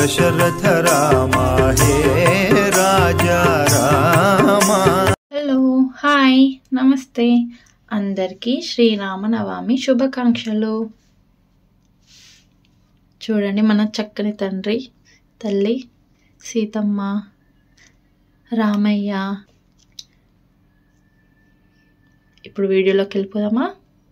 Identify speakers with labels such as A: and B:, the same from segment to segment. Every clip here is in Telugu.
A: దశరథ రామ హే రాజా రామ
B: హలో హాయ్ నమస్తే అందరికీ శ్రీరామనవమి శుభాకాంక్షలు చూడండి మన చక్కని తండ్రి తల్లి సీతమ్మ రామయ్య ఇప్పుడు వీడియోలోకి వెళ్ళిపోదామా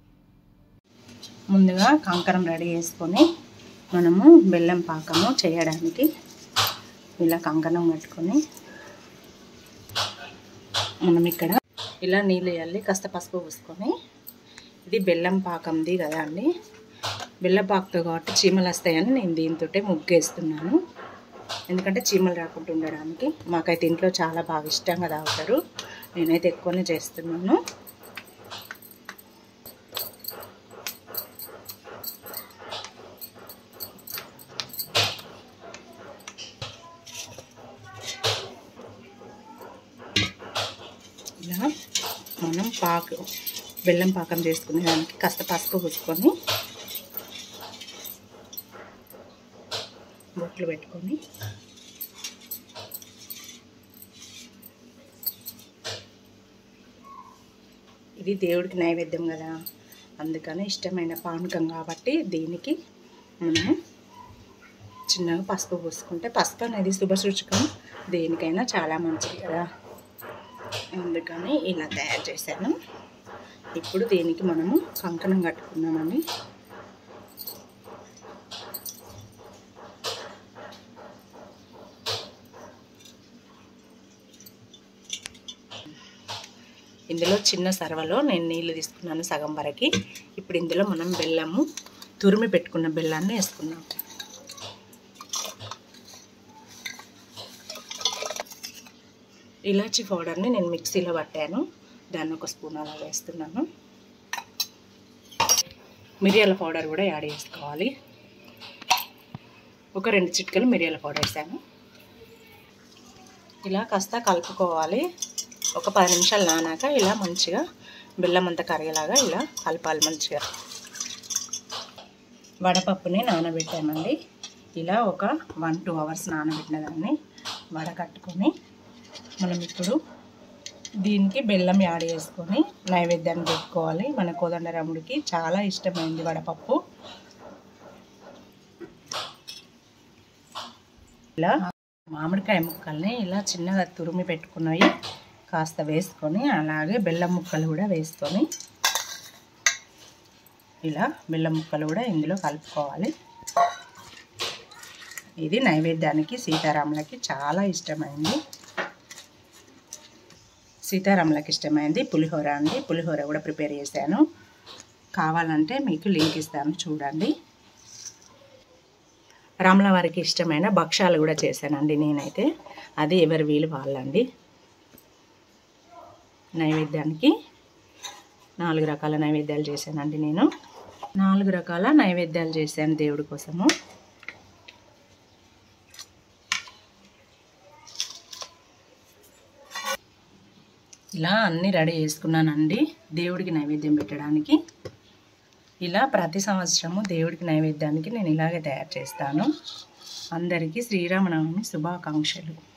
C: ముందుగా కంకరం రెడీ చేసుకొని మనము బెల్లం పాకము చేయడానికి ఇలా కంకణం కట్టుకొని మనం ఇక్కడ ఇలా నీళ్ళు వేయాలి కాస్త పసుపు పూసుకొని ఇది బెల్లం పాకంది కదా అండి బెల్లం పాకుతో కాబట్టి చీమలు వస్తాయని నేను దీంతో ముగ్గేస్తున్నాను ఎందుకంటే చీమలు రాకుండా ఉండడానికి మాకైతే ఇంట్లో చాలా బాగా ఇష్టంగా తాగుతారు నేనైతే ఎక్కువనే చేస్తున్నాను ఇలా మనం పాకు బెల్లం పాకం చేసుకునే దానికి కాస్త పసుపు పూసుకొని బొట్లు పెట్టుకొని ఇది దేవుడికి నైవేద్యం కదా అందుకని ఇష్టమైన పానకం కాబట్టి దీనికి మనము చిన్నగా పసుపు పూసుకుంటే పసుపు అనేది శుభసూచకం దేనికైనా చాలా మంచిది కదా అందుకని ఇలా తయారు చేశాను ఇప్పుడు దీనికి మనము కంకణం కట్టుకున్నామని ఇందులో చిన్న సర్వలో నేను నీళ్ళు తీసుకున్నాను సగం వరకు ఇప్పుడు ఇందులో మనం బెల్లము తురిమి పెట్టుకున్న బెల్లాన్ని వేసుకున్నాం ఇలాచి పౌడర్ని నేను మిక్సీలో పట్టాను దాన్ని ఒక స్పూన్ అలా వేస్తున్నాను మిరియాల పౌడర్ కూడా యాడ్ చేసుకోవాలి ఒక రెండు చిటికలు మిరియాల పౌడర్ వేసాను ఇలా కాస్త కలుపుకోవాలి ఒక పది నిమిషాలు నానాక ఇలా మంచిగా బెల్లం అంతా కరిగేలాగా ఇలా కలపాలి మంచిగా వడపప్పుని నానబెట్టామండి ఇలా ఒక వన్ టూ అవర్స్ నానబెట్టిన దాన్ని వడకట్టుకొని మనం ఇప్పుడు దీనికి బెల్లం యాడ్ చేసుకొని నైవేద్యాన్ని పెట్టుకోవాలి మన కోదండరాముడికి చాలా ఇష్టమైంది వడపప్పు ఇలా మామిడికాయ ముక్కల్ని ఇలా చిన్నగా తురిమి పెట్టుకున్నవి కాస్త వేసుకొని అలాగే బెల్లం ముక్కలు కూడా వేసుకొని ఇలా బెల్లం ముక్కలు కూడా ఇందులో కలుపుకోవాలి ఇది నైవేద్యానికి సీతారాములకి చాలా ఇష్టమైంది సీతారాములకి ఇష్టమైంది పులిహోర అండి పులిహోర కూడా ప్రిపేర్ చేశాను కావాలంటే మీకు లింక్ ఇస్తాను చూడండి రాముల వారికి ఇష్టమైన భక్ష్యాలు కూడా చేశానండి నేనైతే అది ఎవరి వీలు వాళ్ళండి నైవేద్యానికి నాలుగు రకాల నైవేద్యాలు చేశానండి నేను నాలుగు రకాల నైవేద్యాలు చేశాను దేవుడి కోసము ఇలా అన్నీ రెడీ చేసుకున్నానండి దేవుడికి నైవేద్యం పెట్టడానికి ఇలా ప్రతి సంవత్సరము దేవుడికి నైవేద్యానికి నేను ఇలాగే తయారు చేస్తాను అందరికీ శ్రీరామనవమి శుభాకాంక్షలు